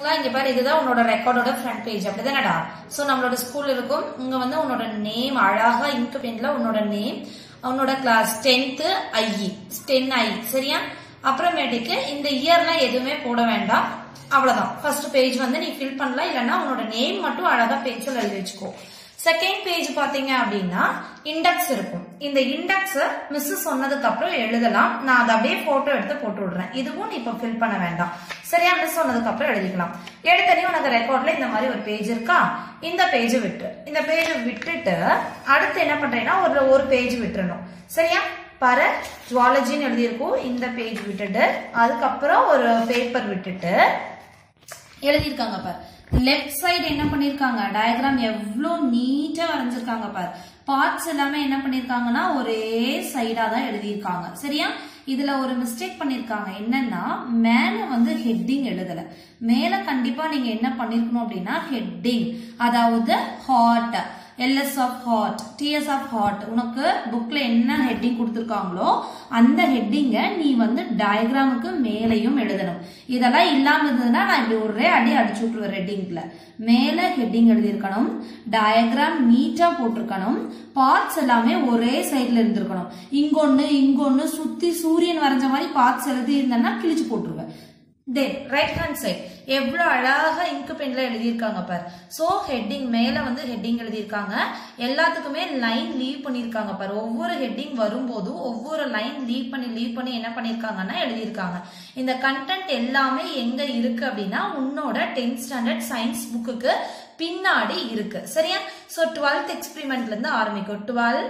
பாத்தீங்களா இங்க பாரு இதுதான் உன்னோட ரெக்கார்டோட ஃப்ரண்ட் பேஜ் அப்படிதானடா சோ நம்மளோட ஸ்கூல் இருக்கும் இங்க வந்து உன்னோட நேம் அழகா இங்க் பென்ல உன்னோட நேம் உன்னோட class tenth I E ten I சரியா அப்புறமேட்டுக்கு இந்த இயர்லாம் எதுவுமே போட வேண்டாம் அவ்வளவுதான் ஃபர்ஸ்ட் பேஜ் வந்து நீ ஃபில் பண்ணலாம் இல்லைன்னா உன்னோட நேம் மட்டும் அழகா பென்சில் எழுதி வச்சுக்கோ செகண்ட் பேஜ் பாத்தீங்க அப்படின்னா இண்டெக்ஸ் இருக்கும் இந்த இண்டெக்ஸ் மிஸ் சொன்னதுக்கு அப்புறம் எழுதலாம் நான் அதை அப்படியே போட்டோ எடுத்து போட்டு விடுறேன் இதுவும் நீ இப்போ ஃபில் பண்ண வேண்டாம் சரியா மிஸ் சொன்னதுக்கு அப்புறம் எழுதிக்கலாம் எடுத்தனே உனக்கு ரெக்கார்ட்ல இந்த மாதிரி ஒரு பேஜ் இருக்கா இந்த பேஜ் விட்டு இந்த பேஜ் விட்டுட்டு அடுத்து என்ன பண்றேன்னா ஒரு ஒரு பேஜ் விட்டுறணும் சரியா பாரு ஜுவாலஜின்னு எழுதியிருக்கோம் இந்த பேஜ் விட்டுட்டு அதுக்கப்புறம் ஒரு பேப்பர் விட்டுட்டு எழுதியிருக்காங்க பார் லெஃப்ட் சைடு என்ன பண்ணிருக்காங்க டயக்ராம் எவ்வளோ நீட்டா வரைஞ்சிருக்காங்க பார் பார்ட்ஸ் எல்லாமே என்ன பண்ணிருக்காங்கன்னா ஒரே சைடா தான் எழுதியிருக்காங்க சரியா இதுல ஒரு மிஸ்டேக் பண்ணிருக்காங்க என்னன்னா மேல வந்து ஹெட்டிங் எழுதல மேல கண்டிப்பா நீங்க என்ன பண்ணிருக்கணும் அப்படின்னா ஹெட்டிங் அதாவது heart LS of heart TS of heart உனக்கு புக்ல என்ன ஹெட்டிங் கொடுத்துருக்காங்களோ அந்த ஹெட்டிங்கை நீ வந்து டயக்ராமுக்கு மேலையும் எழுதணும் இதெல்லாம் இல்லாம இருந்ததுன்னா நான் இப்படி ஒரே அடி அடிச்சு விட்டுருவேன் ஹெட்டிங்ல மேல ஹெட்டிங் எழுதியிருக்கணும் டயக்ராம் நீட்டா போட்டிருக்கணும் பார்ட்ஸ் எல்லாமே ஒரே சைட்ல இருந்திருக்கணும் இங்கொன்னு இங்கொன்னு சுத்தி சூரியன் வரைஞ்ச மாதிரி பார்ட்ஸ் எழுதி இருந்தேன்னா கிழிச்சு போட்டுருவேன் தென் ரைட் ஹேண்ட் சைட் எவ்வளவு அழகா இங்கு பென்ல எழுதியிருக்காங்க பார் சோ ஹெட்டிங் மேல வந்து ஹெட்டிங் எழுதியிருக்காங்க எல்லாத்துக்குமே லைன் லீவ் பண்ணிருக்காங்க பார் ஒவ்வொரு ஹெட்டிங் வரும்போதும் ஒவ்வொரு லைன் லீவ் பண்ணி லீவ் பண்ணி என்ன பண்ணிருக்காங்கன்னா எழுதியிருக்காங்க இந்த கண்டென்ட் எல்லாமே எங்க இருக்கு அப்படின்னா உன்னோட டென்த் ஸ்டாண்டர்ட் சயின்ஸ் புக்குக்கு பின்னாடி இருக்கு சரியா சோ டுவெல்த் எக்ஸ்பெரிமெண்ட்ல இருந்து ஆரம்பிக்கும் டுவெல்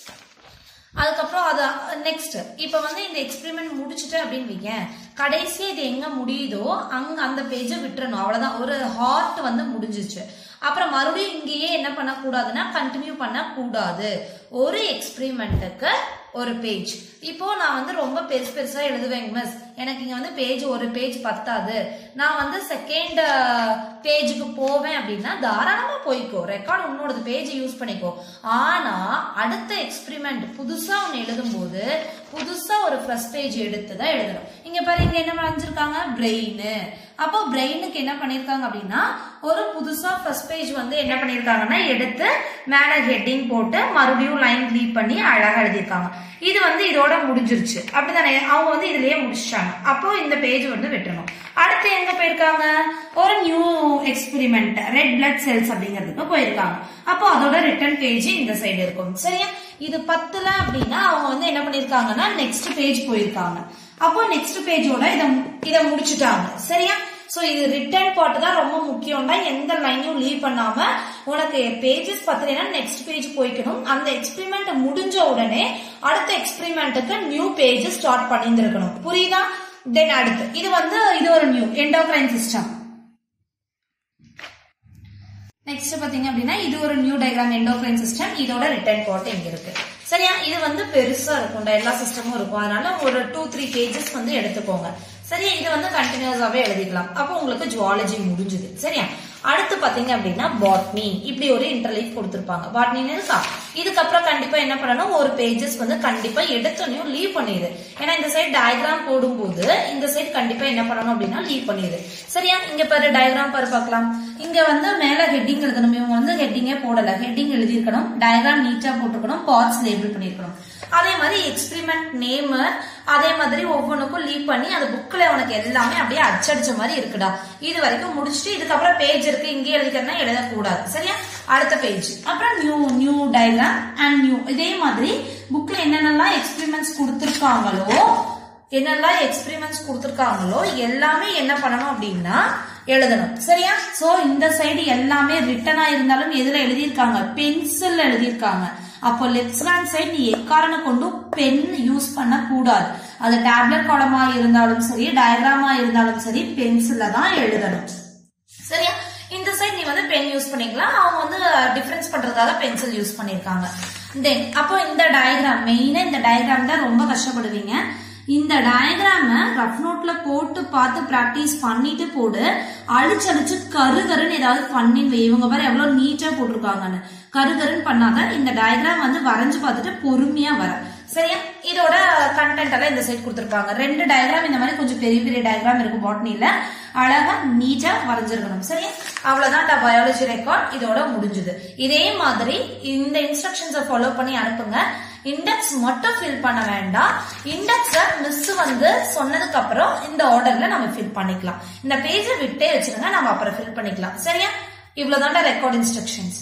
அதுக்கப்புறம் அது நெக்ஸ்ட் இப்ப வந்து இந்த எக்ஸ்பெரிமெண்ட் முடிச்சுட்டு அப்படின்னு வைங்க கடைசியா இது எங்க முடியுதோ அங்க அந்த பேஜை விட்டுறணும் அவ்வளவுதான் ஒரு ஹார்ட் வந்து முடிஞ்சிச்சு அப்புறம் மறுபடியும் இங்கேயே என்ன பண்ணக்கூடாதுன்னா கண்டினியூ பண்ணக்கூடாது ஒரு எக்ஸ்பெரிமெண்ட்டுக்கு ஒரு பேஜ் இப்போ நான் வந்து ரொம்ப பெருசு பெருசா எழுதுவேங்க மிஸ் எனக்கு இங்க வந்து பேஜ் ஒரு பேஜ் பத்தாது நான் வந்து செகண்ட் பேஜுக்கு போவேன் அப்படின்னா தாராளமா போய்க்கோ ரெக்கார்ட் உன்னோடது பேஜ் யூஸ் பண்ணிக்கோ ஆனா அடுத்த எக்ஸ்பெரிமெண்ட் புதுசா ஒன்னு எழுதும்போது புதுசா ஒரு ஃபர்ஸ்ட் பேஜ் எடுத்து தான் எழுதணும் இங்க பாரு இங்க என்ன வரைஞ்சிருக்காங்க பிரெயின் அப்போ பிரெயினுக்கு என்ன பண்ணிருக்காங்க அப்படின்னா ஒரு புதுசா ஃபர்ஸ்ட் பேஜ் வந்து என்ன பண்ணிருக்காங்கன்னா எடுத்து மேல ஹெட்டிங் போட்டு மறுபடியும் லைன் லீவ் பண்ணி அழகா எழுதியிருக்காங்க இது வந்து இதோட முடிஞ்சிருச்சு அப்படிதானே அவங்க வந்து இதுலயே முடிச்சிட்டாங்க அப்போ இந்த பேஜ் வந்து வெட்டணும் அடுத்து எங்க போயிருக்காங்க ஒரு new experiment red blood cells அப்படிங்கிறதுக்கு போயிருக்காங்க அப்போ அதோட ரிட்டர்ன் பேஜ் இந்த சைடு இருக்கும் சரியா இது பத்துல அப்படின்னா அவங்க வந்து என்ன பண்ணிருக்காங்கன்னா நெக்ஸ்ட் பேஜ் போயிருக்காங்க அப்போ நெக்ஸ்ட் பேஜோட இத இத முடிச்சுட்டாங்க சரியா சோ இது ரிட்டர்ன் பார்ட் தான் ரொம்ப முக்கியம்டா எந்த லைனையும் லீவ் பண்ணாம உனக்கு பேஜஸ் பத்தலைன்னா நெக்ஸ்ட் பேஜ் போய்க்கணும் அந்த எக்ஸ்பெரிமெண்ட் முடிஞ்ச உடனே அடுத்த எக்ஸ்பெரிமெண்ட்டுக்கு நியூ பேஜ் ஸ்டார்ட் பண்ணியிருந்திருக்கணும் புரியுதா தென் அடுத்து இது வந்து இது ஒரு நியூ எண்டோக்ரைன் சிஸ்டம் நெக்ஸ்ட் பாத்தீங்க அப்படின்னா இது ஒரு நியூ டயக்ராம் எண்டோக்ரைன் சிஸ்டம் இதோட ரிட்டர்ன் பார்ட் இங்க இருக்கு சரியா இது வந்து பெருசா இருக்கும்டா எல்லா சிஸ்டமும் இருக்கும் அதனால ஒரு டூ த்ரீ பேஜஸ் வந்து எடுத்துக்கோங்க சரியா இது வந்து கண்டினியூஸாவே எழுதிக்கலாம் அப்போ உங்களுக்கு ஜுவாலஜி முடிஞ்சுது சரியா அடுத்து பாத்தீங்க அப்படின்னா பாட்னி இப்படி ஒரு இன்டர்லீஃப் கொடுத்திருப்பாங்க பாட்னின்னு இருக்கா இதுக்கப்புறம் கண்டிப்பா என்ன பண்ணணும் ஒரு பேஜஸ் வந்து கண்டிப்பா எடுத்தோனையும் லீவ் பண்ணிடு ஏன்னா இந்த சைடு டயக்ராம் போடும்போது இந்த சைடு கண்டிப்பா என்ன பண்ணணும் அப்படின்னா லீவ் பண்ணிடு சரியா இங்க பாரு டயக்ராம் பாரு பார்க்கலாம் இங்க வந்து மேல ஹெட்டிங் எழுதணும் இவங்க வந்து ஹெட்டிங்கே போடல ஹெட்டிங் எழுதியிருக்கணும் டயக்ராம் நீட்டா போட்டிருக்கணும் பார்ட்ஸ் லேபிள் பண்ணிருக்கணும் அதே மாதிரி எக்ஸ்பெரிமெண்ட் நேம் அதே மாதிரி ஒவ்வொன்றுக்கும் லீவ் பண்ணி அந்த புக்ல உனக்கு எல்லாமே அப்படியே அச்சடிச்ச மாதிரி இருக்குடா இது வரைக்கும் முடிச்சுட்டு இதுக்கப்புறம் பேஜ் இருக்கு இங்கே எழுதிக்கிறனா எழுதக்கூடாது சரியா அடுத்த பேஜ் அப்புறம் new new diagram and new இதே மாதிரி புக்ல என்னென்னலாம் எக்ஸ்பெரிமெண்ட்ஸ் கொடுத்துருக்காங்களோ என்னெல்லாம் எக்ஸ்பெரிமெண்ட்ஸ் கொடுத்துருக்காங்களோ எல்லாமே என்ன பண்ணணும் அப்படின்னா எழுதணும் சரியா சோ இந்த சைடு எல்லாமே ரிட்டனா இருந்தாலும் எதுல எழுதியிருக்காங்க பென்சில் எழுதியிருக்காங்க அப்போ லெஃப்ட் ஹேண்ட் சைடு நீ எக்காரண கொண்டு பென் யூஸ் பண்ண கூடாது அது டேப்லெட் காலமா இருந்தாலும் சரி டயக்ராமா இருந்தாலும் சரி பென்சில்ல தான் எழுதணும் சரியா இந்த சைடு நீ வந்து பென் யூஸ் பண்ணிக்கலாம் அவங்க வந்து டிஃபரன்ஸ் பண்றதுக்காக பென்சில் யூஸ் பண்ணிருக்காங்க தென் அப்போ இந்த டயக்ராம் மெயினா இந்த டயக்ராம் தான் ரொம்ப கஷ்டப்படுவீங்க இந்த டயக்ராம ரஃப் நோட்ல போட்டு பார்த்து பிராக்டிஸ் பண்ணிட்டு போடு அழிச்சு அழிச்சு கருகருன்னு ஏதாவது பண்ணி வை இவங்க பாரு எவ்வளவு நீட்டா போட்டிருக்காங்கன்னு கருகருன்னு பண்ணாத இந்த டயக்ராம் வந்து வரைஞ்சு பார்த்துட்டு பொறுமையா வர சரியா இதோட கண்டென்ட் எல்லாம் இந்த சைட் கொடுத்திருப்பாங்க ரெண்டு டயக்ராம் இந்த மாதிரி கொஞ்சம் பெரிய பெரிய டயக்ராம் இருக்கும் பாட்னில அழகா நீட்டா வரைஞ்சிருக்கணும் சரியா அவ்வளவுதான் பயாலஜி ரெக்கார்ட் இதோட முடிஞ்சது இதே மாதிரி இந்த இன்ஸ்ட்ரக்ஷன்ஸை ஃபாலோ பண்ணி அனுப்புங்க இண்டெக்ஸ் மட்டும் ஃபில் பண்ண வேண்டாம் இண்டெக்ஸ மிஸ் வந்து சொன்னதுக்கு அப்புறம் இந்த ஆர்டர்ல நம்ம ஃபில் பண்ணிக்கலாம் இந்த பேஜை விட்டே வச்சிருங்க நம்ம அப்புறம் ஃபில் பண்ணிக்கலாம் சரியா இவ்வளவுதான் ரெக்கார்ட் இன்ஸ்ட்ரக்ஷன்ஸ்